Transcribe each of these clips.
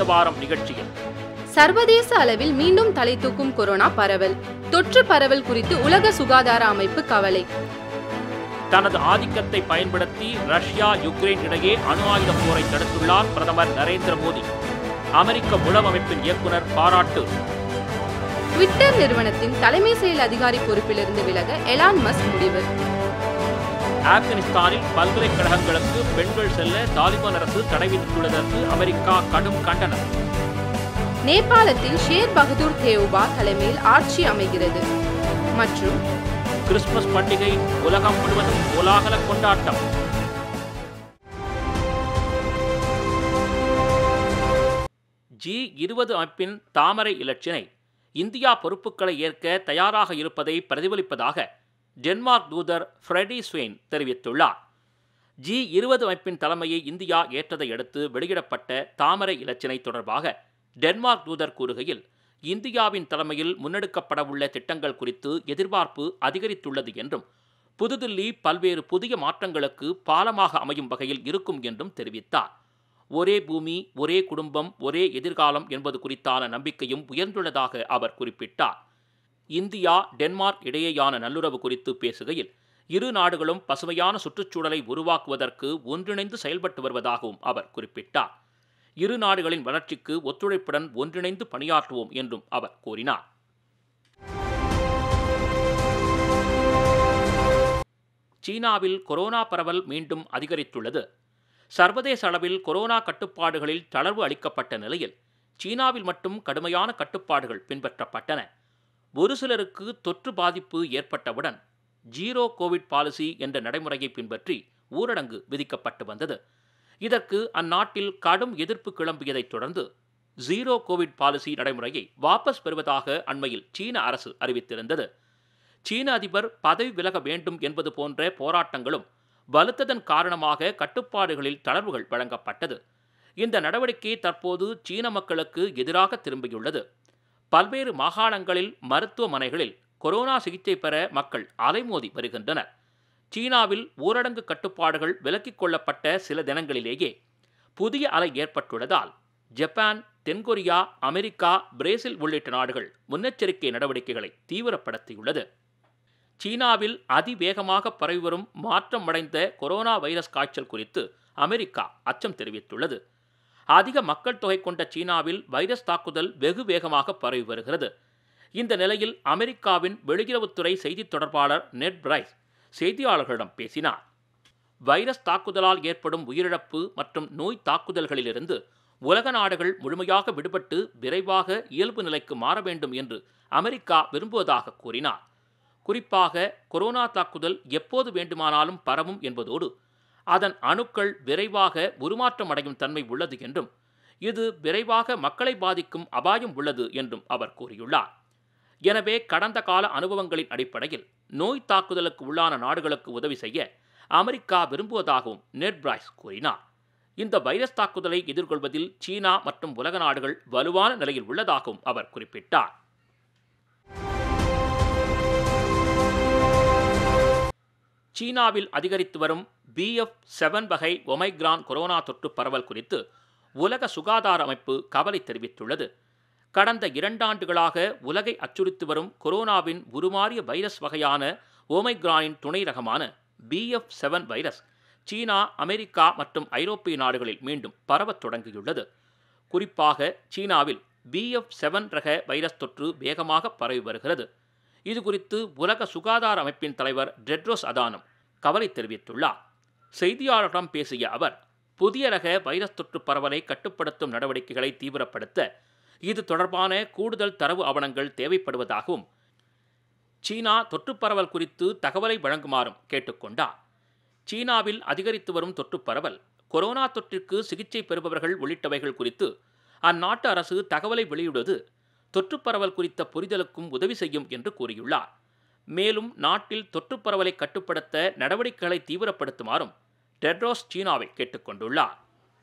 இந்த வாரம் நிகழ்ச்சியில் சர்வதேச அளவில் மீண்டும் தலை தூக்கும் கொரோனா பரவல் தொற்று பரவல் குறித்து உலக சுகாதார அமைப்பு கவலை தனது ஆதிக்கத்தை பயன்படுத்தி ரஷ்யா யுக்ரைன் இடையே அணு ஆயுத போரை தடுத்துள்ளார் பிரதமர் நரேந்திர மோடி அமெரிக்க உளவு அமைப்பின் இயக்குனர் பாராட்டு ட்விட்டர் நிறுவனத்தின் தலைமை செயல் அதிகாரி பொறுப்பிலிருந்து விலக எலான் மஸ்க் முடிவு ஆப்கானிஸ்தானில் பல்கலைக்கழகங்களுக்கு பெண்கள் செல்ல தாலிபான் அரசு தடை விதித்துள்ளதற்கு அமெரிக்கா கடும் கண்டனம் நேபாளத்தில் ஷேர் பகதூர் தேவுபா தலைமையில் ஆட்சி அமைகிறது மற்றும் கிறிஸ்துமஸ் பண்டிகை உலகம் முழுவதும் கோலாகல கொண்டாட்டம் ஜி இருபது அமைப்பின் தாமரை இலச்சினை இந்தியா பொறுப்புகளை ஏற்க தயாராக இருப்பதை பிரதிபலிப்பதாக டென்மார்க் தூதர் ஃப்ரெடி ஸ்வெயின் தெரிவித்துள்ளார் ஜி இருபது அமைப்பின் தலைமையை இந்தியா ஏற்றதை அடுத்து வெளியிடப்பட்ட தாமரை இலச்சினை தொடர்பாக டென்மார்க் தூதர் கூறுகையில் இந்தியாவின் தலைமையில் முன்னெடுக்கப்படவுள்ள திட்டங்கள் குறித்து எதிர்பார்ப்பு அதிகரித்துள்ளது என்றும் புதுதில்லி பல்வேறு புதிய மாற்றங்களுக்கு பாலமாக அமையும் வகையில் இருக்கும் என்றும் தெரிவித்தார் ஒரே பூமி ஒரே குடும்பம் ஒரே எதிர்காலம் என்பது குறித்தான நம்பிக்கையும் உயர்ந்துள்ளதாக அவர் குறிப்பிட்டார் இந்தியா டென்மார்க் இடையேயான நல்லுறவு குறித்து பேசுகையில் இரு நாடுகளும் பசுமையான சுற்றுச்சூழலை உருவாக்குவதற்கு ஒன்றிணைந்து செயல்பட்டு வருவதாகவும் அவர் குறிப்பிட்டார் இரு நாடுகளின் வளர்ச்சிக்கு ஒத்துழைப்புடன் ஒன்றிணைந்து பணியாற்றுவோம் என்றும் அவர் கூறினார் சீனாவில் கொரோனா பரவல் மீண்டும் அதிகரித்துள்ளது சர்வதேச அளவில் கொரோனா கட்டுப்பாடுகளில் தளர்வு அளிக்கப்பட்ட நிலையில் சீனாவில் மட்டும் கடுமையான கட்டுப்பாடுகள் பின்பற்றப்பட்டன ஒரு சிலருக்கு தொற்று பாதிப்பு ஏற்பட்டவுடன் ஜீரோ கோவிட் பாலிசி என்ற நடைமுறையை பின்பற்றி ஊரடங்கு விதிக்கப்பட்டு வந்தது இதற்கு அந்நாட்டில் கடும் எதிர்ப்பு கிளம்பியதைத் தொடர்ந்து ஜீரோ கோவிட் பாலிசி நடைமுறையை வாபஸ் பெறுவதாக அண்மையில் சீன அரசு அறிவித்திருந்தது சீன அதிபர் பதவி விலக வேண்டும் என்பது போன்ற போராட்டங்களும் வலுத்ததன் காரணமாக கட்டுப்பாடுகளில் தளர்வுகள் வழங்கப்பட்டது இந்த நடவடிக்கை தற்போது சீன மக்களுக்கு எதிராக திரும்பியுள்ளது பல்வேறு மாகாணங்களில் மருத்துவமனைகளில் கொரோனா சிகிச்சை பெற மக்கள் அலைமோதி வருகின்றனர் சீனாவில் ஊரடங்கு கட்டுப்பாடுகள் விலக்கிக் கொள்ளப்பட்ட சில தினங்களிலேயே புதிய அலை ஏற்பட்டுள்ளதால் ஜப்பான் தென்கொரியா அமெரிக்கா பிரேசில் உள்ளிட்ட நாடுகள் முன்னெச்சரிக்கை நடவடிக்கைகளை தீவிரப்படுத்தியுள்ளது சீனாவில் அதிவேகமாக பரவி வரும் மாற்றம் அடைந்த கொரோனா வைரஸ் காய்ச்சல் குறித்து அமெரிக்கா அச்சம் தெரிவித்துள்ளது அதிக மக்கள் தொகை கொண்ட சீனாவில் வைரஸ் தாக்குதல் வெகு வேகமாக பரவி வருகிறது இந்த நிலையில் அமெரிக்காவின் வெளியுறவுத்துறை செய்தித் தொடர்பாளர் நெட் பிரைஸ் செய்தியாளர்களிடம் பேசினார் வைரஸ் தாக்குதலால் ஏற்படும் உயிரிழப்பு மற்றும் நோய் தாக்குதல்களிலிருந்து உலக நாடுகள் முழுமையாக விடுபட்டு விரைவாக இயல்பு நிலைக்கு மாற வேண்டும் என்று அமெரிக்கா விரும்புவதாக கூறினார் குறிப்பாக கொரோனா தாக்குதல் எப்போது வேண்டுமானாலும் பரவும் என்பதோடு அதன் அணுக்கள் விரைவாக உருமாற்றம் அடையும் தன்மை உள்ளது என்றும் இது விரைவாக மக்களை பாதிக்கும் அபாயம் உள்ளது என்றும் அவர் கூறியுள்ளார் எனவே கடந்த கால அனுபவங்களின் அடிப்படையில் நோய் தாக்குதலுக்கு உள்ளான நாடுகளுக்கு உதவி செய்ய அமெரிக்கா விரும்புவதாகவும் நெட் பிரைஸ் கூறினார் இந்த வைரஸ் தாக்குதலை எதிர்கொள்வதில் சீனா மற்றும் உலக நாடுகள் வலுவான நிலையில் உள்ளதாகவும் அவர் குறிப்பிட்டார் சீனாவில் அதிகரித்து வரும் பிஎஃப் செவன் வகை ஒமைக்ரான் கொரோனா தொற்று பரவல் குறித்து உலக சுகாதார அமைப்பு கவலை தெரிவித்துள்ளது கடந்த இரண்டாண்டுகளாக உலகை அச்சுறுத்தி வரும் கொரோனாவின் உருமாறிய வைரஸ் வகையான ஓமைக்ரானின் துணை ரகமான BF seven virus China America மற்றும் ஐரோப்பிய நாடுகளில் மீண்டும் பரவத் தொடங்கியுள்ளது குறிப்பாக சீனாவில் பிஎஃப் செவன் ரக வைரஸ் தொற்று வேகமாக பரவி வருகிறது இது குறித்து உலக சுகாதார அமைப்பின் தலைவர் டெட்ரோஸ் அதானம் கவலை தெரிவித்துள்ளார் செய்தியாளர்களிடம் பேசிய அவர் புதிய ரக வைரஸ் தொற்று பரவலை கட்டுப்படுத்தும் நடவடிக்கைகளை தீவிரப்படுத்த இது தொடர்பான கூடுதல் தரவு ஆவணங்கள் தேவைப்படுவதாகவும் சீனா தொற்று பரவல் குறித்து தகவலை வழங்குமாறும் கேட்டுக்கொண்டார் சீனாவில் அதிகரித்து வரும் தொற்று பரவல் கொரோனா தொற்றிற்கு சிகிச்சை பெறுபவர்கள் உள்ளிட்டவைகள் குறித்து அந்நாட்டு அரசு தகவலை வெளியிடுவது தொற்று பரவல் குறித்த புரிதலுக்கும் உதவி செய்யும் என்று கூறியுள்ளார் மேலும் நாட்டில் தொற்று பரவலை கட்டுப்படுத்த நடவடிக்கைகளை தீவிரப்படுத்துமாறும் டெட்ரோஸ் சீனாவை கேட்டுக்கொண்டுள்ளார்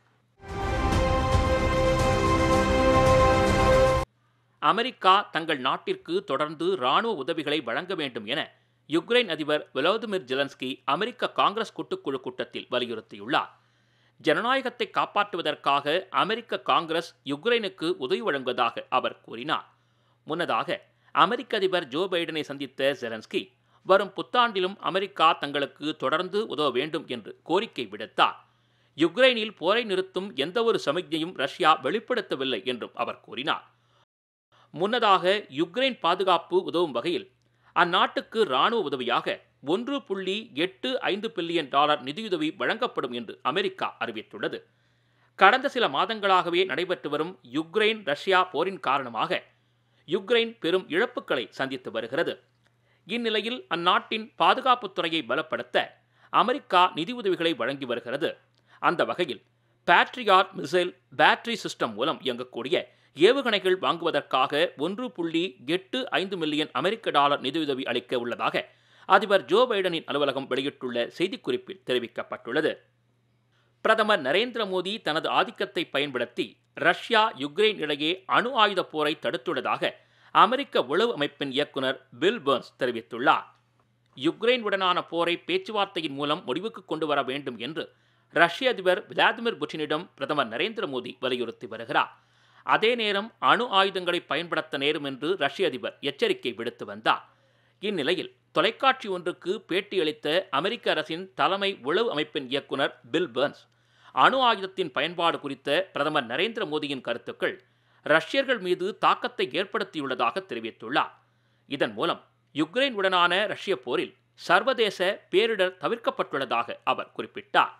அமெரிக்கா தங்கள் நாட்டிற்கு தொடர்ந்து இராணுவ உதவிகளை வழங்க வேண்டும் என யுக்ரைன் அதிபர் விலோதிமிர் ஜெலன்ஸ்கி அமெரிக்க காங்கிரஸ் கூட்டுக்குழு கூட்டத்தில் வலியுறுத்தியுள்ளார் ஜனநாயகத்தை காப்பாற்றுவதற்காக அமெரிக்க காங்கிரஸ் யுக்ரைனுக்கு உதவி வழங்குவதாக அவர் கூறினார் முன்னதாக அமெரிக்க அதிபர் ஜோ பைடனை சந்தித்த ஜெலன்ஸ்கி வரும் புத்தாண்டிலும் அமெரிக்கா தங்களுக்கு தொடர்ந்து உதவ வேண்டும் என்று கோரிக்கை விடுத்தார் யுக்ரைனில் போரை நிறுத்தும் எந்தவொரு சமிக்ஞையும் ரஷ்யா வெளிப்படுத்தவில்லை என்றும் அவர் கூறினார் முன்னதாக யுக்ரைன் பாதுகாப்பு உதவும் வகையில் அந்நாட்டுக்கு இராணுவ உதவியாக ஒன்று புள்ளி எட்டு ஐந்து பில்லியன் டாலர் நிதியுதவி வழங்கப்படும் என்று அமெரிக்கா அறிவித்துள்ளது கடந்த சில மாதங்களாகவே நடைபெற்று வரும் யுக்ரைன் ரஷ்யா போரின் காரணமாக யுக்ரைன் பெரும் இழப்புகளை சந்தித்து வருகிறது இந்நிலையில் அந்நாட்டின் பாதுகாப்புத் துறையை பலப்படுத்த அமெரிக்கா நிதியுதவிகளை வழங்கி வருகிறது அந்த வகையில் பேட்ரியாட் மிசைல் பேட்டரி சிஸ்டம் மூலம் இயங்கக்கூடிய ஏவுகணைகள் வாங்குவதற்காக ஒன்று புள்ளி எட்டு ஐந்து மில்லியன் அமெரிக்க டாலர் நிதியுதவி அளிக்க உள்ளதாக அதிபர் ஜோ பைடனின் அலுவலகம் வெளியிட்டுள்ள செய்திக்குறிப்பில் தெரிவிக்கப்பட்டுள்ளது பிரதமர் நரேந்திர மோடி தனது ஆதிக்கத்தை பயன்படுத்தி ரஷ்யா யுக்ரைன் இடையே அணு ஆயுத போரை தடுத்துள்ளதாக அமெரிக்க உளவு அமைப்பின் இயக்குனர் பில் பர்ன்ஸ் தெரிவித்துள்ளார் யுக்ரைன் உடனான போரை பேச்சுவார்த்தையின் மூலம் முடிவுக்கு கொண்டு வர வேண்டும் என்று ரஷ்ய அதிபர் விளாடிமிர் புட்டினிடம் பிரதமர் நரேந்திர மோடி வலியுறுத்தி வருகிறார் அதே நேரம் அணு ஆயுதங்களை பயன்படுத்த நேரும் என்று ரஷ்ய அதிபர் எச்சரிக்கை விடுத்து வந்தார் இந்நிலையில் தொலைக்காட்சி ஒன்றுக்கு பேட்டியளித்த அமெரிக்க அரசின் தலைமை உளவு அமைப்பின் இயக்குனர் பில் பர்ன்ஸ் அணு ஆயுதத்தின் பயன்பாடு குறித்த பிரதமர் நரேந்திர மோடியின் கருத்துக்கள் ரஷ்யர்கள் மீது தாக்கத்தை ஏற்படுத்தியுள்ளதாக தெரிவித்துள்ளார் இதன் மூலம் யுக்ரைன் உடனான ரஷ்ய போரில் சர்வதேச பேரிடர் தவிர்க்கப்பட்டுள்ளதாக அவர் குறிப்பிட்டார்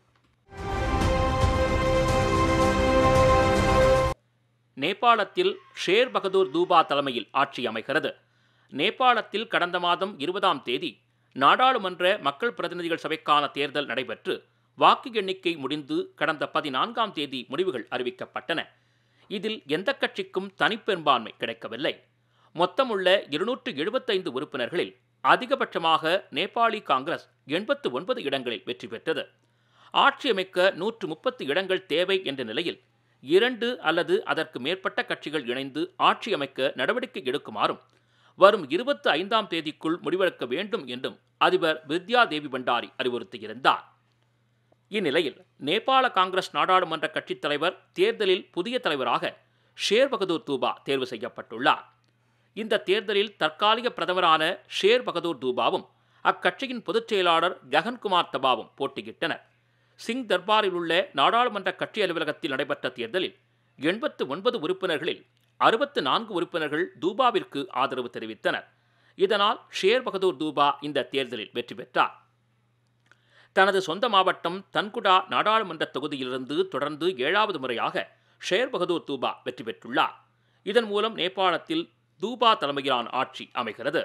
நேபாளத்தில் ஷேர் பகதூர் தூபா தலைமையில் ஆட்சி அமைகிறது நேபாளத்தில் கடந்த மாதம் இருபதாம் தேதி நாடாளுமன்ற மக்கள் பிரதிநிதிகள் சபைக்கான தேர்தல் நடைபெற்று வாக்கு எண்ணிக்கை முடிந்து கடந்த பதினான்காம் தேதி முடிவுகள் அறிவிக்கப்பட்டன இதில் எந்த கட்சிக்கும் தனிப்பெரும்பான்மை கிடைக்கவில்லை மொத்தமுள்ள இருநூற்று எழுபத்தைந்து உறுப்பினர்களில் அதிகபட்சமாக நேபாளி காங்கிரஸ் எண்பத்து ஒன்பது இடங்களில் வெற்றி பெற்றது ஆட்சி அமைக்க நூற்று முப்பத்து இடங்கள் தேவை என்ற நிலையில் இரண்டு அல்லது அதற்கு மேற்பட்ட கட்சிகள் இணைந்து ஆட்சி அமைக்க நடவடிக்கை எடுக்குமாறும் வரும் இருபத்தி ஐந்தாம் தேதிக்குள் முடிவெடுக்க வேண்டும் என்றும் அதிபர் வித்யா தேவி பண்டாரி அறிவுறுத்தியிருந்தார் இந்நிலையில் நேபாள காங்கிரஸ் நாடாளுமன்ற கட்சித் தலைவர் தேர்தலில் புதிய தலைவராக ஷேர் பகதூர் தூபா தேர்வு செய்யப்பட்டுள்ளார் இந்த தேர்தலில் தற்காலிக பிரதமரான ஷேர் பகதூர் தூபாவும் அக்கட்சியின் பொதுச் செயலாளர் ககன்குமார் தபாவும் போட்டியிட்டனர் சிங் தர்பாரில் உள்ள நாடாளுமன்ற கட்சி அலுவலகத்தில் நடைபெற்ற தேர்தலில் எண்பத்து ஒன்பது உறுப்பினர்களில் அறுபத்து நான்கு உறுப்பினர்கள் தூபாவிற்கு ஆதரவு தெரிவித்தனர் இதனால் ஷேர் பகதூர் தூபா இந்த தேர்தலில் வெற்றி பெற்றார் தனது சொந்த மாவட்டம் தன்குடா நாடாளுமன்ற தொகுதியிலிருந்து தொடர்ந்து ஏழாவது முறையாக ஷேர் பகதூர் தூபா வெற்றி பெற்றுள்ளார் இதன் மூலம் நேபாளத்தில் தூபா தலைமையிலான ஆட்சி அமைகிறது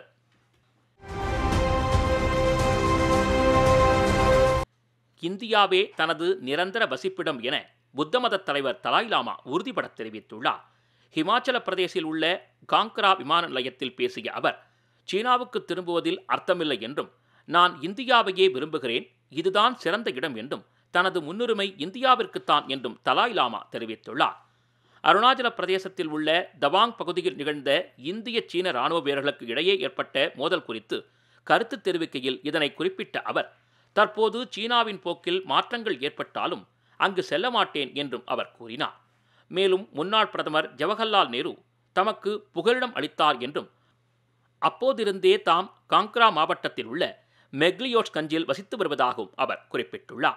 இந்தியாவே தனது நிரந்தர வசிப்பிடம் என புத்த மத தலைவர் தலாய் லாமா உறுதிபட தெரிவித்துள்ளார் ஹிமாச்சல பிரதேசில் உள்ள காங்க்ரா விமான நிலையத்தில் பேசிய அவர் சீனாவுக்கு திரும்புவதில் அர்த்தமில்லை என்றும் நான் இந்தியாவையே விரும்புகிறேன் இதுதான் சிறந்த இடம் என்றும் தனது முன்னுரிமை இந்தியாவிற்குத்தான் என்றும் தலாய் லாமா தெரிவித்துள்ளார் அருணாச்சல பிரதேசத்தில் உள்ள தவாங் பகுதியில் நிகழ்ந்த இந்திய சீன ராணுவ வீரர்களுக்கு இடையே ஏற்பட்ட மோதல் குறித்து கருத்து தெரிவிக்கையில் இதனை குறிப்பிட்ட அவர் தற்போது சீனாவின் போக்கில் மாற்றங்கள் ஏற்பட்டாலும் அங்கு செல்ல மாட்டேன் என்றும் அவர் கூறினார் மேலும் முன்னாள் பிரதமர் ஜவஹர்லால் நேரு தமக்கு புகலிடம் அளித்தார் என்றும் அப்போதிருந்தே தாம் காங்க்ரா மாவட்டத்தில் உள்ள மெக்லியோட்ஸ் கஞ்சில் வசித்து வருவதாகவும் அவர் குறிப்பிட்டுள்ளார்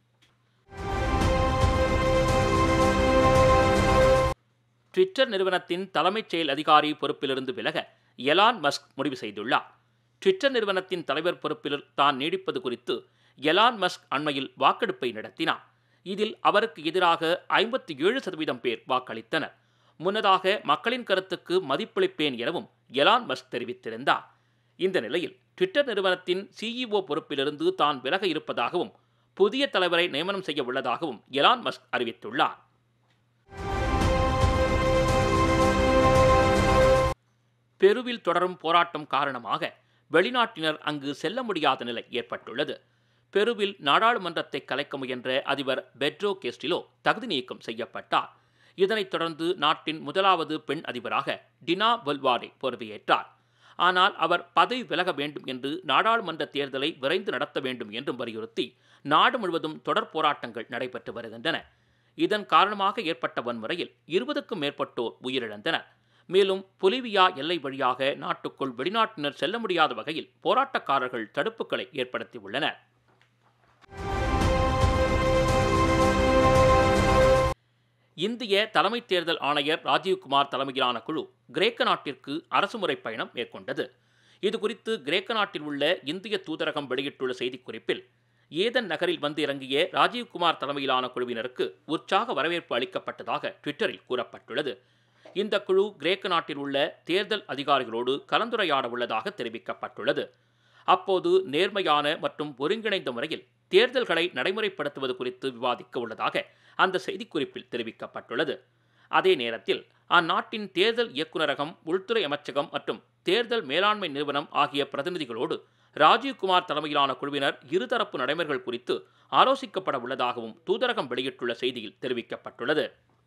ட்விட்டர் நிறுவனத்தின் தலைமைச் செயல் அதிகாரி பொறுப்பிலிருந்து விலக எலான் மஸ்க் முடிவு செய்துள்ளார் ட்விட்டர் நிறுவனத்தின் தலைவர் பொறுப்பில் தான் நீடிப்பது குறித்து எலான் மஸ்க் அண்மையில் வாக்கெடுப்பை நடத்தினார் இதில் அவருக்கு எதிராக ஐம்பத்தி ஏழு சதவீதம் பேர் வாக்களித்தனர் முன்னதாக மக்களின் கருத்துக்கு மதிப்பளிப்பேன் எனவும் எலான் மஸ்க் தெரிவித்திருந்தார் இந்த நிலையில் ட்விட்டர் நிறுவனத்தின் சிஇஓ பொறுப்பிலிருந்து தான் விலக இருப்பதாகவும் புதிய தலைவரை நியமனம் செய்ய உள்ளதாகவும் எலான் மஸ்க் அறிவித்துள்ளார் பெருவில் தொடரும் போராட்டம் காரணமாக வெளிநாட்டினர் அங்கு செல்ல முடியாத நிலை ஏற்பட்டுள்ளது பெருவில் நாடாளுமன்றத்தை கலைக்க முயன்ற அதிபர் பெட்ரோ கெஸ்டிலோ தகுதி நீக்கம் செய்யப்பட்டார் இதனைத் தொடர்ந்து நாட்டின் முதலாவது பெண் அதிபராக டினா வல்வாடே பொறுப்பேற்றார் ஆனால் அவர் பதவி விலக வேண்டும் என்று நாடாளுமன்ற தேர்தலை விரைந்து நடத்த வேண்டும் என்றும் வலியுறுத்தி நாடு முழுவதும் தொடர் போராட்டங்கள் நடைபெற்று வருகின்றன இதன் காரணமாக ஏற்பட்ட வன்முறையில் இருபதுக்கும் மேற்பட்டோர் உயிரிழந்தனர் மேலும் பொலிவியா எல்லை வழியாக நாட்டுக்குள் வெளிநாட்டினர் செல்ல முடியாத வகையில் போராட்டக்காரர்கள் தடுப்புகளை ஏற்படுத்தியுள்ளனர் இந்திய தலைமை தேர்தல் ஆணையர் ராஜீவ்குமார் தலைமையிலான குழு கிரேக்க நாட்டிற்கு அரசுமுறை பயணம் மேற்கொண்டது இது குறித்து கிரேக்க நாட்டில் உள்ள இந்திய தூதரகம் வெளியிட்டுள்ள செய்திக்குறிப்பில் ஏதன் நகரில் வந்து இறங்கிய ராஜீவ்குமார் தலைமையிலான குழுவினருக்கு உற்சாக வரவேற்பு அளிக்கப்பட்டதாக ட்விட்டரில் கூறப்பட்டுள்ளது இந்த குழு கிரேக்க நாட்டில் உள்ள தேர்தல் அதிகாரிகளோடு கலந்துரையாட உள்ளதாக தெரிவிக்கப்பட்டுள்ளது அப்போது நேர்மையான மற்றும் ஒருங்கிணைந்த முறையில் தேர்தல்களை நடைமுறைப்படுத்துவது குறித்து விவாதிக்க உள்ளதாக அந்த செய்திக்குறிப்பில் தெரிவிக்கப்பட்டுள்ளது அதே நேரத்தில் அந்நாட்டின் தேர்தல் இயக்குநரகம் உள்துறை அமைச்சகம் மற்றும் தேர்தல் மேலாண்மை நிறுவனம் ஆகிய பிரதிநிதிகளோடு ராஜீவ்குமார் தலைமையிலான குழுவினர் இருதரப்பு நடைமுறைகள் குறித்து ஆலோசிக்கப்பட உள்ளதாகவும் தூதரகம் வெளியிட்டுள்ள செய்தியில் தெரிவிக்கப்பட்டுள்ளது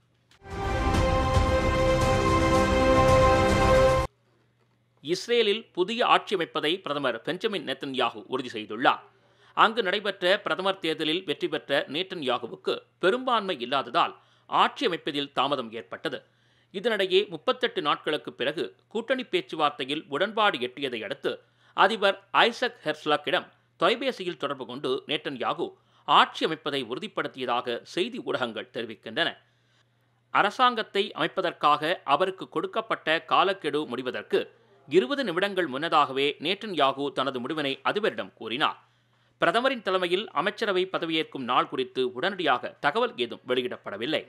இஸ்ரேலில் புதிய ஆட்சி அமைப்பதை பிரதமர் பெஞ்சமின் நெத்தன்யாகு உறுதி செய்துள்ளார் அங்கு நடைபெற்ற பிரதமர் தேர்தலில் வெற்றி பெற்ற நேட்டன்யாகுவுக்கு பெரும்பான்மை இல்லாததால் ஆட்சி அமைப்பதில் தாமதம் ஏற்பட்டது இதனிடையே முப்பத்தெட்டு நாட்களுக்கு பிறகு கூட்டணி பேச்சுவார்த்தையில் உடன்பாடு எட்டியதை அடுத்து அதிபர் ஐசக் ஹெர்ஸ்லாக்கிடம் தொலைபேசியில் தொடர்பு கொண்டு நேட்டன்யாகு ஆட்சி அமைப்பதை உறுதிப்படுத்தியதாக செய்தி ஊடகங்கள் தெரிவிக்கின்றன அரசாங்கத்தை அமைப்பதற்காக அவருக்கு கொடுக்கப்பட்ட காலக்கெடு முடிவதற்கு இருபது நிமிடங்கள் முன்னதாகவே நேட்டன்யாகு தனது முடிவினை அதிபரிடம் கூறினார் பிரதமரின் தலைமையில் அமைச்சரவை பதவியேற்கும் நாள் குறித்து உடனடியாக தகவல் ஏதும் வெளியிடப்படவில்லை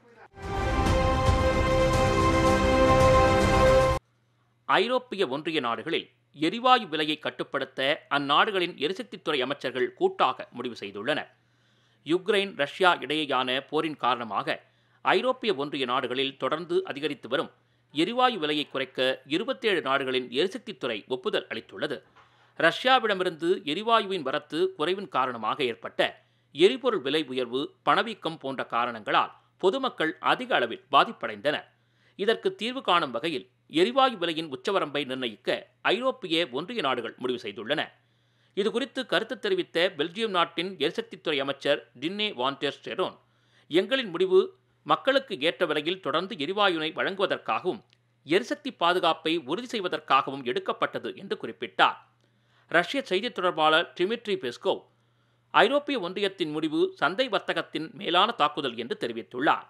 ஐரோப்பிய ஒன்றிய நாடுகளில் எரிவாயு விலையை கட்டுப்படுத்த அந்நாடுகளின் எரிசக்தித்துறை அமைச்சர்கள் கூட்டாக முடிவு செய்துள்ளனர் யுக்ரைன் ரஷ்யா இடையேயான போரின் காரணமாக ஐரோப்பிய ஒன்றிய நாடுகளில் தொடர்ந்து அதிகரித்து வரும் எரிவாயு விலையை குறைக்க இருபத்தேழு நாடுகளின் எரிசக்தித்துறை ஒப்புதல் அளித்துள்ளது ரஷ்யாவிடமிருந்து எரிவாயுவின் வரத்து குறைவின் காரணமாக ஏற்பட்ட எரிபொருள் விலை உயர்வு பணவீக்கம் போன்ற காரணங்களால் பொதுமக்கள் அதிக அளவில் பாதிப்படைந்தனர் இதற்கு தீர்வு காணும் வகையில் எரிவாயு விலையின் உச்சவரம்பை நிர்ணயிக்க ஐரோப்பிய ஒன்றிய நாடுகள் முடிவு செய்துள்ளன இதுகுறித்து கருத்து தெரிவித்த பெல்ஜியம் நாட்டின் எரிசக்தித்துறை அமைச்சர் டின்னே வான்டெர் ஸ்டெரோன் எங்களின் முடிவு மக்களுக்கு ஏற்ற விலையில் தொடர்ந்து எரிவாயுனை வழங்குவதற்காகவும் எரிசக்தி பாதுகாப்பை உறுதி செய்வதற்காகவும் எடுக்கப்பட்டது என்று குறிப்பிட்டார் ரஷ்ய செய்தித் தொடர்பாளர் டிமிட்ரி பெஸ்கோவ் ஐரோப்பிய ஒன்றியத்தின் முடிவு சந்தை வர்த்தகத்தின் மேலான தாக்குதல் என்று தெரிவித்துள்ளார்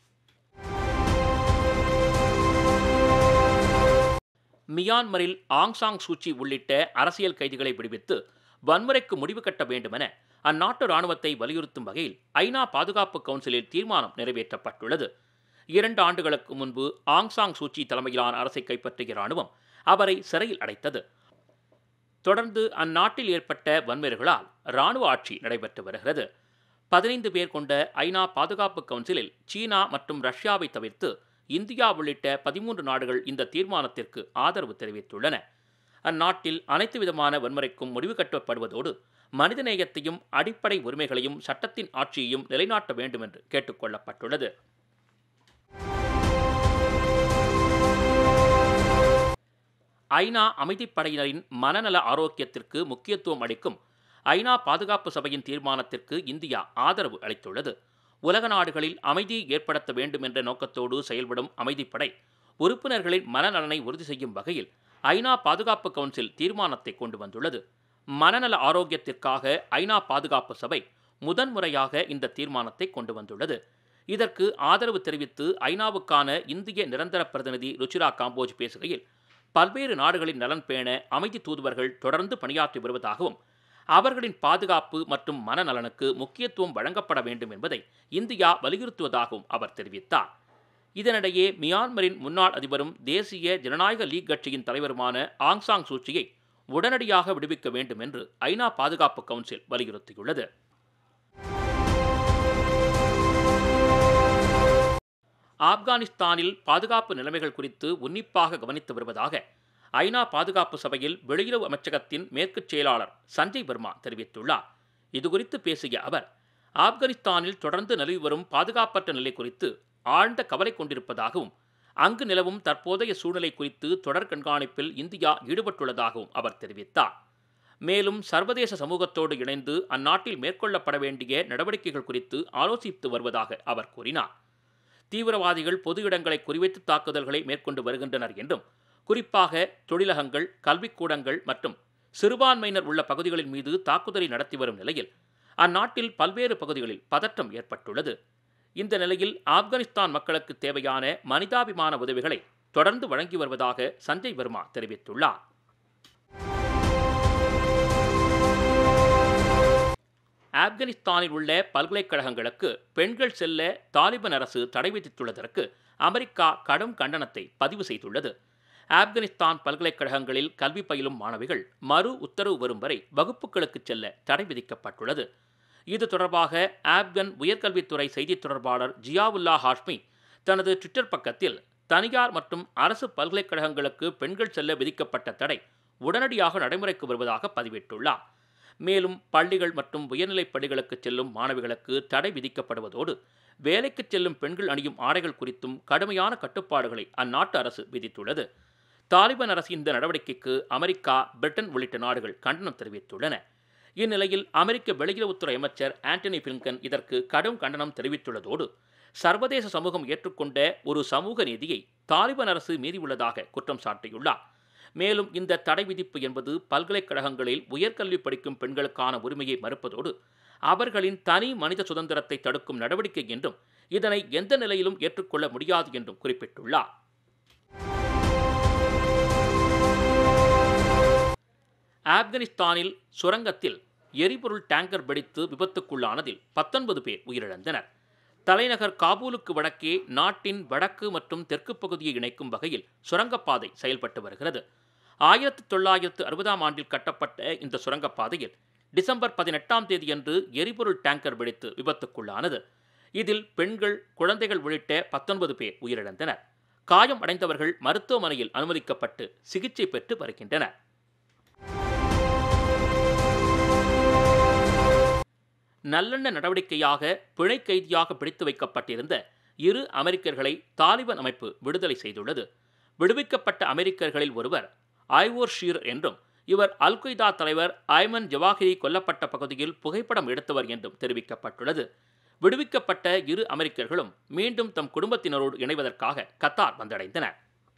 மியான்மரில் ஆங் சாங் சூச்சி உள்ளிட்ட அரசியல் கைதிகளை விடுவித்து வன்முறைக்கு முடிவு கட்ட வேண்டுமென அந்நாட்டு ராணுவத்தை வலியுறுத்தும் வகையில் ஐநா பாதுகாப்பு கவுன்சிலில் தீர்மானம் நிறைவேற்றப்பட்டுள்ளது இரண்டு ஆண்டுகளுக்கு முன்பு ஆங் சாங் சூச்சி தலைமையிலான அரசை கைப்பற்றிய ராணுவம் அவரை சிறையில் அடைத்தது தொடர்ந்து அந்நாட்டில் ஏற்பட்ட வன்முறைகளால் இராணுவ ஆட்சி நடைபெற்று வருகிறது பதினைந்து பேர் கொண்ட ஐநா பாதுகாப்பு கவுன்சிலில் சீனா மற்றும் ரஷ்யாவை தவிர்த்து இந்தியா உள்ளிட்ட பதிமூன்று நாடுகள் இந்த தீர்மானத்திற்கு ஆதரவு தெரிவித்துள்ளன அந்நாட்டில் அனைத்து விதமான வன்முறைக்கும் முடிவு கட்டப்படுவதோடு மனிதநேயத்தையும் அடிப்படை உரிமைகளையும் சட்டத்தின் ஆட்சியையும் நிலைநாட்ட வேண்டும் என்று கேட்டுக்கொள்ளப்பட்டுள்ளது ஐநா அமைதிப்படையினரின் மனநல ஆரோக்கியத்திற்கு முக்கியத்துவம் அளிக்கும் ஐநா பாதுகாப்பு சபையின் தீர்மானத்திற்கு இந்தியா ஆதரவு அளித்துள்ளது உலக நாடுகளில் அமைதியை ஏற்படுத்த வேண்டும் என்ற நோக்கத்தோடு செயல்படும் அமைதிப்படை உறுப்பினர்களின் மனநலனை உறுதி செய்யும் வகையில் ஐநா பாதுகாப்பு கவுன்சில் தீர்மானத்தை கொண்டு வந்துள்ளது மனநல ஆரோக்கியத்திற்காக ஐநா பாதுகாப்பு சபை முதன்முறையாக இந்த தீர்மானத்தை கொண்டு வந்துள்ளது இதற்கு ஆதரவு தெரிவித்து ஐநாவுக்கான இந்திய நிரந்தர பிரதிநிதி ருச்சிரா காம்போஜ் பேசுகையில் பல்வேறு நாடுகளின் நலன் பேண அமைதி தூதுவர்கள் தொடர்ந்து பணியாற்றி வருவதாகவும் அவர்களின் பாதுகாப்பு மற்றும் மனநலனுக்கு முக்கியத்துவம் வழங்கப்பட வேண்டும் என்பதை இந்தியா வலியுறுத்துவதாகவும் அவர் தெரிவித்தார் இதனிடையே மியான்மரின் முன்னாள் அதிபரும் தேசிய ஜனநாயக லீக் கட்சியின் தலைவருமான ஆங் சாங் சூச்சியை உடனடியாக விடுவிக்க வேண்டும் என்று ஐநா பாதுகாப்பு கவுன்சில் வலியுறுத்தியுள்ளது ஆப்கானிஸ்தானில் பாதுகாப்பு நிலைமைகள் குறித்து உன்னிப்பாக கவனித்து வருவதாக ஐநா பாதுகாப்பு சபையில் வெளியுறவு அமைச்சகத்தின் மேற்கு செயலாளர் சஞ்சய் வர்மா தெரிவித்துள்ளார் இதுகுறித்து பேசிய அவர் ஆப்கானிஸ்தானில் தொடர்ந்து நிலவி வரும் பாதுகாப்பற்ற நிலை குறித்து ஆழ்ந்த கவலை கொண்டிருப்பதாகவும் அங்கு நிலவும் தற்போதைய சூழ்நிலை குறித்து தொடர் கண்காணிப்பில் இந்தியா ஈடுபட்டுள்ளதாகவும் அவர் தெரிவித்தார் மேலும் சர்வதேச சமூகத்தோடு இணைந்து அந்நாட்டில் மேற்கொள்ளப்பட வேண்டிய நடவடிக்கைகள் குறித்து ஆலோசித்து வருவதாக அவர் கூறினார் தீவிரவாதிகள் பொது இடங்களை குறிவைத்து தாக்குதல்களை மேற்கொண்டு வருகின்றனர் என்றும் குறிப்பாக தொழிலகங்கள் கல்விக்கூடங்கள் மற்றும் சிறுபான்மையினர் உள்ள பகுதிகளின் மீது தாக்குதலை நடத்தி வரும் நிலையில் அந்நாட்டில் பல்வேறு பகுதிகளில் பதற்றம் ஏற்பட்டுள்ளது இந்த நிலையில் ஆப்கானிஸ்தான் மக்களுக்கு தேவையான மனிதாபிமான உதவிகளை தொடர்ந்து வழங்கி வருவதாக சஞ்சய் வர்மா தெரிவித்துள்ளார் ஆப்கானிஸ்தானில் உள்ள பல்கலைக்கழகங்களுக்கு பெண்கள் செல்ல தாலிபான் அரசு தடை விதித்துள்ளதற்கு அமெரிக்கா கடும் கண்டனத்தை பதிவு செய்துள்ளது ஆப்கானிஸ்தான் பல்கலைக்கழகங்களில் கல்வி பயிலும் மாணவிகள் மறு உத்தரவு வரும் வரை வகுப்புகளுக்கு செல்ல தடை விதிக்கப்பட்டுள்ளது இது தொடர்பாக ஆப்கன் உயர்கல்வித்துறை செய்தித் தொடர்பாளர் ஜியாவுல்லா ஹாஷ்மி தனது ட்விட்டர் பக்கத்தில் தனியார் மற்றும் அரசு பல்கலைக்கழகங்களுக்கு பெண்கள் செல்ல விதிக்கப்பட்ட தடை உடனடியாக நடைமுறைக்கு வருவதாக பதிவிட்டுள்ளார் மேலும் பள்ளிகள் மற்றும் உயர்நிலைப் பள்ளிகளுக்கு செல்லும் மாணவிகளுக்கு தடை விதிக்கப்படுவதோடு வேலைக்கு செல்லும் பெண்கள் அணியும் ஆடைகள் குறித்தும் கடுமையான கட்டுப்பாடுகளை அந்நாட்டு அரசு விதித்துள்ளது தாலிபான் அரசின் இந்த நடவடிக்கைக்கு அமெரிக்கா பிரிட்டன் உள்ளிட்ட நாடுகள் கண்டனம் தெரிவித்துள்ளன இந்நிலையில் அமெரிக்க வெளியுறவுத்துறை அமைச்சர் ஆண்டனி பிலிங்கன் இதற்கு கடும் கண்டனம் தெரிவித்துள்ளதோடு சர்வதேச சமூகம் ஏற்றுக்கொண்ட ஒரு சமூக நீதியை தாலிபான் அரசு மீறியுள்ளதாக குற்றம் சாட்டியுள்ளார் மேலும் இந்த தடை விதிப்பு என்பது பல்கலைக்கழகங்களில் உயர்கல்வி படிக்கும் பெண்களுக்கான உரிமையை மறுப்பதோடு அவர்களின் தனி மனித சுதந்திரத்தை தடுக்கும் நடவடிக்கை என்றும் இதனை எந்த நிலையிலும் ஏற்றுக்கொள்ள முடியாது என்றும் குறிப்பிட்டுள்ளார் ஆப்கானிஸ்தானில் சுரங்கத்தில் எரிபொருள் டேங்கர் வெடித்து விபத்துக்குள்ளானதில் பத்தொன்பது பேர் உயிரிழந்தனர் தலைநகர் காபூலுக்கு வடக்கே நாட்டின் வடக்கு மற்றும் தெற்கு பகுதியை இணைக்கும் வகையில் சுரங்கப்பாதை செயல்பட்டு வருகிறது ஆயிரத்தி தொள்ளாயிரத்து அறுபதாம் ஆண்டில் கட்டப்பட்ட இந்த சுரங்கப்பாதையில் டிசம்பர் பதினெட்டாம் தேதியன்று எரிபொருள் டேங்கர் வெடித்து விபத்துக்குள்ளானது இதில் பெண்கள் குழந்தைகள் உள்ளிட்ட பத்தொன்பது பேர் உயிரிழந்தனர் காயம் அடைந்தவர்கள் மருத்துவமனையில் அனுமதிக்கப்பட்டு சிகிச்சை பெற்று வருகின்றனர் நல்லெண்ண நடவடிக்கையாக பிணை கைதியாக பிடித்து வைக்கப்பட்டிருந்த இரு அமெரிக்கர்களை தாலிபான் அமைப்பு விடுதலை செய்துள்ளது விடுவிக்கப்பட்ட அமெரிக்கர்களில் ஒருவர் ஐவோர் ஷீர் என்றும் இவர் அல் கொய்தா தலைவர் ஐமன் ஜவாஹிரி கொல்லப்பட்ட பகுதியில் புகைப்படம் எடுத்தவர் என்றும் தெரிவிக்கப்பட்டுள்ளது விடுவிக்கப்பட்ட இரு அமெரிக்கர்களும் மீண்டும் தம் குடும்பத்தினரோடு இணைவதற்காக கத்தார் வந்தடைந்தனர்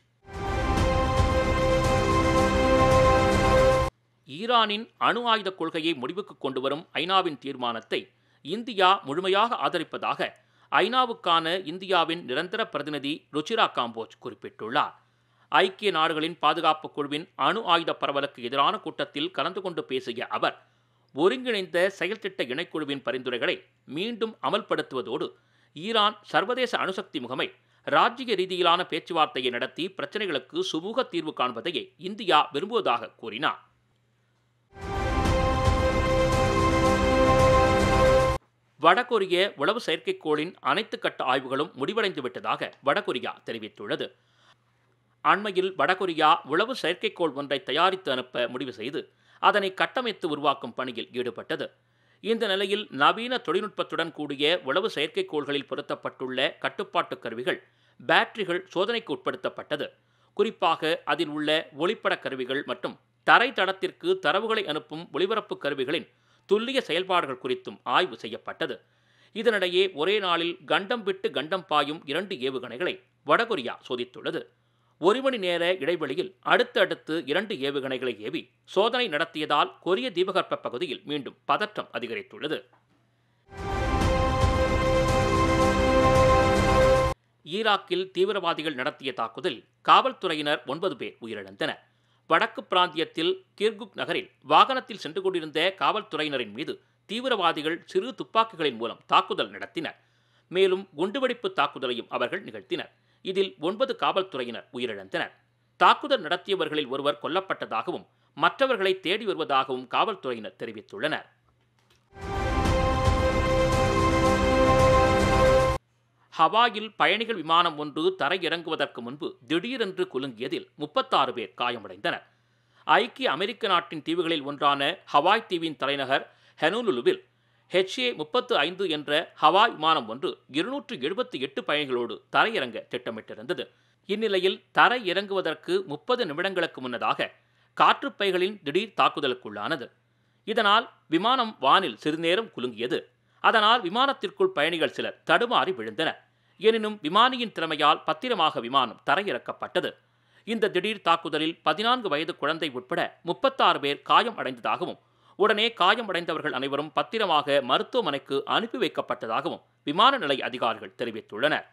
ஈரானின் அணு ஆயுத கொள்கையை முடிவுக்கு கொண்டு வரும் ஐநாவின் தீர்மானத்தை இந்தியா முழுமையாக ஆதரிப்பதாக ஐநாவுக்கான இந்தியாவின் நிரந்தர பிரதிநிதி ருச்சிரா காம்போஜ் குறிப்பிட்டுள்ளார் ஐக்கிய நாடுகளின் பாதுகாப்பு குழுவின் அணு ஆயுத பரவலுக்கு எதிரான கூட்டத்தில் கலந்து கொண்டு பேசிய அவர் ஒருங்கிணைந்த செயல்திட்ட இணைக்குழுவின் பரிந்துரைகளை மீண்டும் அமல்படுத்துவதோடு ஈரான் சர்வதேச அணுசக்தி முகமை ராஜ்ய ரீதியிலான பேச்சுவார்த்தையை நடத்தி பிரச்சனைகளுக்கு சுமூக தீர்வு காண்பதையே இந்தியா விரும்புவதாக கூறினார் வடகொரிய உளவு செயற்கைக்கோளின் அனைத்து கட்ட ஆய்வுகளும் முடிவடைந்து விட்டதாக வடகொரியா தெரிவித்துள்ளது அண்மையில் வடகொரியா உளவு செயற்கைக்கோள் ஒன்றை தயாரித்து அனுப்ப முடிவு செய்து அதனை கட்டமைத்து உருவாக்கும் பணியில் ஈடுபட்டது இந்த நிலையில் நவீன தொழில்நுட்பத்துடன் கூடிய உளவு செயற்கைக்கோள்களில் பொருத்தப்பட்டுள்ள கட்டுப்பாட்டு கருவிகள் பேட்டரிகள் சோதனைக்கு உட்படுத்தப்பட்டது குறிப்பாக அதில் உள்ள ஒளிப்பட கருவிகள் மற்றும் தரை தடத்திற்கு தரவுகளை அனுப்பும் ஒளிபரப்பு கருவிகளின் துல்லிய செயல்பாடுகள் குறித்தும் ஆய்வு செய்யப்பட்டது இதனிடையே ஒரே நாளில் கண்டம் விட்டு கண்டம் பாயும் இரண்டு ஏவுகணைகளை வடகொரியா சோதித்துள்ளது ஒரு மணி நேர இடைவெளியில் அடுத்தடுத்து இரண்டு ஏவுகணைகளை ஏவி சோதனை நடத்தியதால் கொரிய தீபகற்ப பகுதியில் மீண்டும் பதற்றம் அதிகரித்துள்ளது ஈராக்கில் தீவிரவாதிகள் நடத்திய தாக்குதலில் காவல்துறையினர் ஒன்பது பேர் உயிரிழந்தனர் வடக்கு பிராந்தியத்தில் கிர்குக் நகரில் வாகனத்தில் சென்று கொண்டிருந்த காவல்துறையினரின் மீது தீவிரவாதிகள் சிறு துப்பாக்கிகளின் மூலம் தாக்குதல் நடத்தினர் மேலும் குண்டுவெடிப்பு தாக்குதலையும் அவர்கள் நிகழ்த்தினர் இதில் ஒன்பது காவல்துறையினர் உயிரிழந்தனர் தாக்குதல் நடத்தியவர்களில் ஒருவர் கொல்லப்பட்டதாகவும் மற்றவர்களை தேடி வருவதாகவும் காவல்துறையினர் தெரிவித்துள்ளனர் ஹவாயில் பயணிகள் விமானம் ஒன்று தரையிறங்குவதற்கு முன்பு திடீரென்று குலுங்கியதில் முப்பத்தாறு பேர் காயமடைந்தனர் ஐக்கிய அமெரிக்க நாட்டின் தீவுகளில் ஒன்றான ஹவாய் தீவின் தலைநகர் ஹெனூலுலுவில் ஹெச்ஏ முப்பத்து ஐந்து என்ற ஹவாய் விமானம் ஒன்று இருநூற்று எழுபத்தி எட்டு பயணிகளோடு தரையிறங்க திட்டமிட்டிருந்தது இந்நிலையில் தரை இறங்குவதற்கு முப்பது நிமிடங்களுக்கு முன்னதாக காற்றுப்பைகளின் திடீர் தாக்குதலுக்குள்ளானது இதனால் விமானம் வானில் சிறுநேரம் குலுங்கியது அதனால் விமானத்திற்குள் பயணிகள் சிலர் தடுமாறி விழுந்தனர் எனினும் விமானியின் திறமையால் பத்திரமாக விமானம் தரையிறக்கப்பட்டது இந்த திடீர் தாக்குதலில் பதினான்கு வயது குழந்தை உட்பட முப்பத்தாறு பேர் காயம் அடைந்ததாகவும் உடனே காயமடைந்தவர்கள் அனைவரும் பத்திரமாக மருத்துவமனைக்கு அனுப்பி வைக்கப்பட்டதாகவும் விமான நிலைய அதிகாரிகள் தெரிவித்துள்ளனர்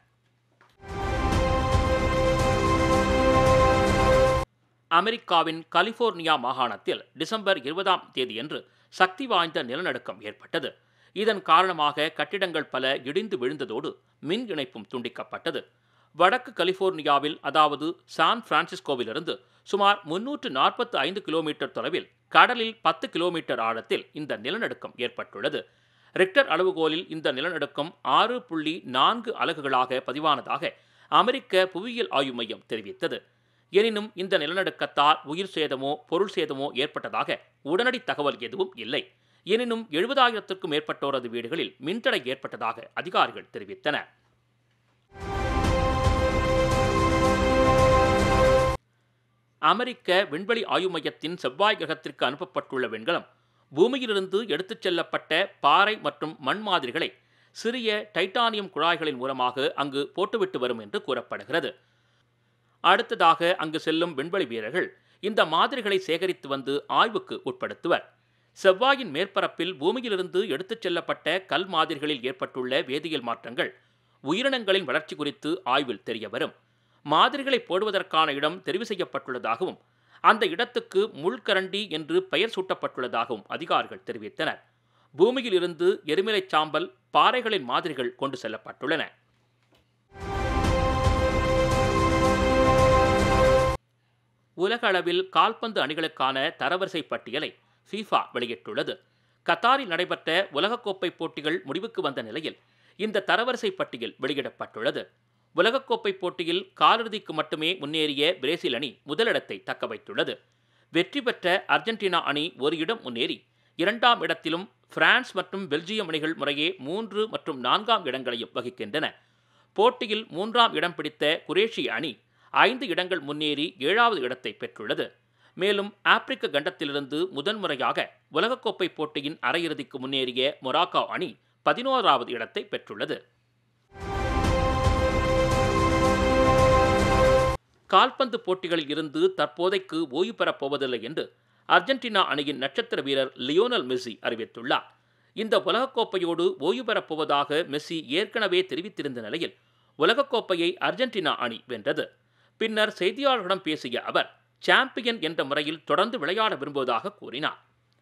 அமெரிக்காவின் கலிபோர்னியா மாகாணத்தில் டிசம்பர் இருபதாம் தேதியன்று சக்தி வாய்ந்த நிலநடுக்கம் ஏற்பட்டது இதன் காரணமாக கட்டிடங்கள் பல இடிந்து விழுந்ததோடு மின் இணைப்பும் துண்டிக்கப்பட்டது வடக்கு கலிபோர்னியாவில் அதாவது சான் பிரான்சிஸ்கோவிலிருந்து சுமார் முன்னூற்று நாற்பத்து ஐந்து கிலோமீட்டர் தொலைவில் கடலில் பத்து கிலோமீட்டர் ஆழத்தில் இந்த நிலநடுக்கம் ஏற்பட்டுள்ளது ரிக்டர் அளவுகோலில் இந்த நிலநடுக்கம் ஆறு புள்ளி நான்கு அலகுகளாக பதிவானதாக அமெரிக்க புவியியல் ஆய்வு மையம் தெரிவித்தது எனினும் இந்த நிலநடுக்கத்தால் உயிர் சேதமோ பொருள் சேதமோ ஏற்பட்டதாக உடனடி தகவல் எதுவும் இல்லை எனினும் எழுபதாயிரத்திற்கும் மேற்பட்டோரது வீடுகளில் மின்தடை ஏற்பட்டதாக அதிகாரிகள் தெரிவித்தனர் அமெரிக்க விண்வெளி ஆய்வு மையத்தின் செவ்வாய் கிரகத்திற்கு அனுப்பப்பட்டுள்ள விண்கலம் பூமியிலிருந்து எடுத்துச் செல்லப்பட்ட பாறை மற்றும் மண் மாதிரிகளை சிறிய டைட்டானியம் குழாய்களின் மூலமாக அங்கு போட்டுவிட்டு வரும் என்று கூறப்படுகிறது அடுத்ததாக அங்கு செல்லும் விண்வெளி வீரர்கள் இந்த மாதிரிகளை சேகரித்து வந்து ஆய்வுக்கு உட்படுத்துவர் செவ்வாயின் மேற்பரப்பில் பூமியிலிருந்து எடுத்துச் செல்லப்பட்ட கல் மாதிரிகளில் ஏற்பட்டுள்ள வேதியியல் மாற்றங்கள் உயிரினங்களின் வளர்ச்சி குறித்து ஆய்வில் தெரியவரும் மாதிரிகளை போடுவதற்கான இடம் தெரிவு செய்யப்பட்டுள்ளதாகவும் அந்த இடத்துக்கு முள்கரண்டி என்று பெயர் சூட்டப்பட்டுள்ளதாகவும் அதிகாரிகள் தெரிவித்தனர் பூமியில் இருந்து எரிமலை சாம்பல் பாறைகளின் மாதிரிகள் கொண்டு செல்லப்பட்டுள்ளன உலக அளவில் கால்பந்து அணிகளுக்கான தரவரிசை பட்டியலை ஃபீஃபா வெளியிட்டுள்ளது கத்தாரில் நடைபெற்ற உலகக்கோப்பை போட்டிகள் முடிவுக்கு வந்த நிலையில் இந்த தரவரிசை பட்டியல் வெளியிடப்பட்டுள்ளது உலகக்கோப்பை போட்டியில் காலிறுதிக்கு மட்டுமே முன்னேறிய பிரேசில் அணி முதலிடத்தை தக்க வைத்துள்ளது வெற்றி பெற்ற அர்ஜென்டினா அணி ஒரு இடம் முன்னேறி இரண்டாம் இடத்திலும் பிரான்ஸ் மற்றும் பெல்ஜியம் அணிகள் முறையே மூன்று மற்றும் நான்காம் இடங்களையும் வகிக்கின்றன போட்டியில் மூன்றாம் இடம் பிடித்த குரேஷிய அணி ஐந்து இடங்கள் முன்னேறி ஏழாவது இடத்தை பெற்றுள்ளது மேலும் ஆப்பிரிக்க கண்டத்திலிருந்து முதன்முறையாக உலகக்கோப்பை போட்டியின் அரையிறுதிக்கு முன்னேறிய மொராக்கோ அணி பதினோராவது இடத்தை பெற்றுள்ளது கால்பந்து போட்டிகளில் இருந்து தற்போதைக்கு ஓய்வு பெறப் போவதில்லை என்று அர்ஜென்டினா அணியின் நட்சத்திர வீரர் லியோனல் மெஸ்ஸி அறிவித்துள்ளார் இந்த உலகக்கோப்பையோடு ஓய்வு பெறப் போவதாக மெஸ்ஸி ஏற்கனவே தெரிவித்திருந்த நிலையில் உலகக்கோப்பையை அர்ஜென்டினா அணி வென்றது பின்னர் செய்தியாளர்களிடம் பேசிய அவர் சாம்பியன் என்ற முறையில் தொடர்ந்து விளையாட விரும்புவதாக கூறினார்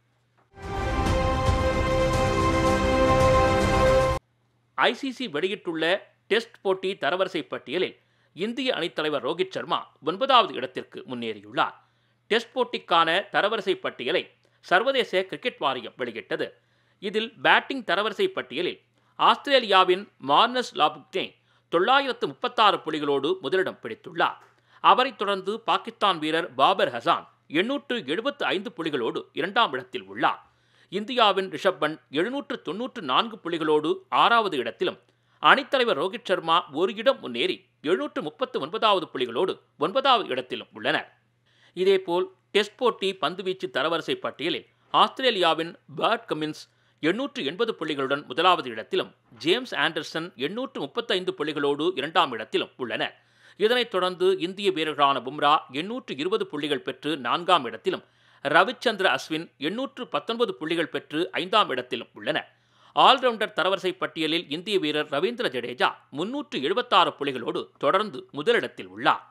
ஐசிசி வெளியிட்டுள்ள டெஸ்ட் போட்டி தரவரிசை பட்டியலில் இந்திய அணித்தலைவர் ரோஹித் சர்மா ஒன்பதாவது இடத்திற்கு முன்னேறியுள்ளார் டெஸ்ட் போட்டிக்கான தரவரிசை பட்டியலை சர்வதேச கிரிக்கெட் வாரியம் வெளியிட்டது இதில் பேட்டிங் தரவரிசை பட்டியலில் ஆஸ்திரேலியாவின் மார்னஸ் லாபுக்டேன் தொள்ளாயிரத்து முப்பத்தாறு புள்ளிகளோடு முதலிடம் பிடித்துள்ளார் அவரைத் தொடர்ந்து பாகிஸ்தான் வீரர் பாபர் ஹசான் எண்ணூற்று எழுபத்து ஐந்து புள்ளிகளோடு இரண்டாம் இடத்தில் உள்ளார் இந்தியாவின் ரிஷப் பண்ட் எழுநூற்று தொன்னூற்று நான்கு புள்ளிகளோடு ஆறாவது இடத்திலும் அணித்தலைவர் ரோஹித் சர்மா ஒரு இடம் முன்னேறி எழுநூற்று முப்பத்து ஒன்பதாவது புள்ளிகளோடு ஒன்பதாவது இடத்திலும் உள்ளனர் இதேபோல் டெஸ்ட் போட்டி பந்துவீச்சு தரவரிசை பட்டியலில் ஆஸ்திரேலியாவின் பேர்ட் கமின்ஸ் எண்ணூற்று எண்பது புள்ளிகளுடன் முதலாவது இடத்திலும் ஜேம்ஸ் ஆண்டர்சன் எண்ணூற்று முப்பத்தைந்து புள்ளிகளோடு இரண்டாம் இடத்திலும் உள்ளனர் இதனைத் தொடர்ந்து இந்திய வீரர்களான பும்ரா எண்ணூற்று இருபது புள்ளிகள் பெற்று நான்காம் இடத்திலும் ரவிச்சந்திர அஸ்வின் எண்ணூற்று பத்தொன்பது புள்ளிகள் பெற்று ஐந்தாம் இடத்திலும் உள்ளனர் ஆல்ரவுண்டர் தரவரிசை பட்டியலில் இந்திய வீரர் ரவீந்திர ஜடேஜா முன்னூற்று எழுபத்தாறு புள்ளிகளோடு தொடர்ந்து முதலிடத்தில் உள்ளார்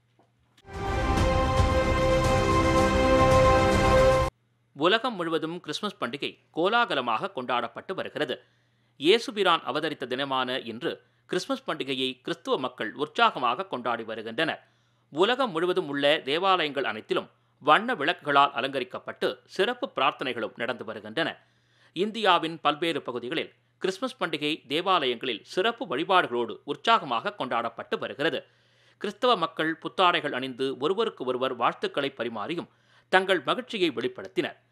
உலகம் முழுவதும் கிறிஸ்துமஸ் பண்டிகை கோலாகலமாக கொண்டாடப்பட்டு வருகிறது இயேசுபிரான் அவதரித்த தினமான இன்று கிறிஸ்துமஸ் பண்டிகையை கிறிஸ்துவ மக்கள் உற்சாகமாக கொண்டாடி வருகின்றனர் உலகம் முழுவதும் உள்ள தேவாலயங்கள் அனைத்திலும் வண்ண விளக்குகளால் அலங்கரிக்கப்பட்டு சிறப்பு பிரார்த்தனைகளும் நடந்து வருகின்றன இந்தியாவின் பல்வேறு பகுதிகளில் கிறிஸ்துமஸ் பண்டிகை தேவாலயங்களில் சிறப்பு வழிபாடுகளோடு உற்சாகமாக கொண்டாடப்பட்டு வருகிறது கிறிஸ்தவ மக்கள் புத்தாடைகள் அணிந்து ஒருவருக்கு ஒருவர் வாழ்த்துக்களை பரிமாறியும் தங்கள் மகிழ்ச்சியை வெளிப்படுத்தினர்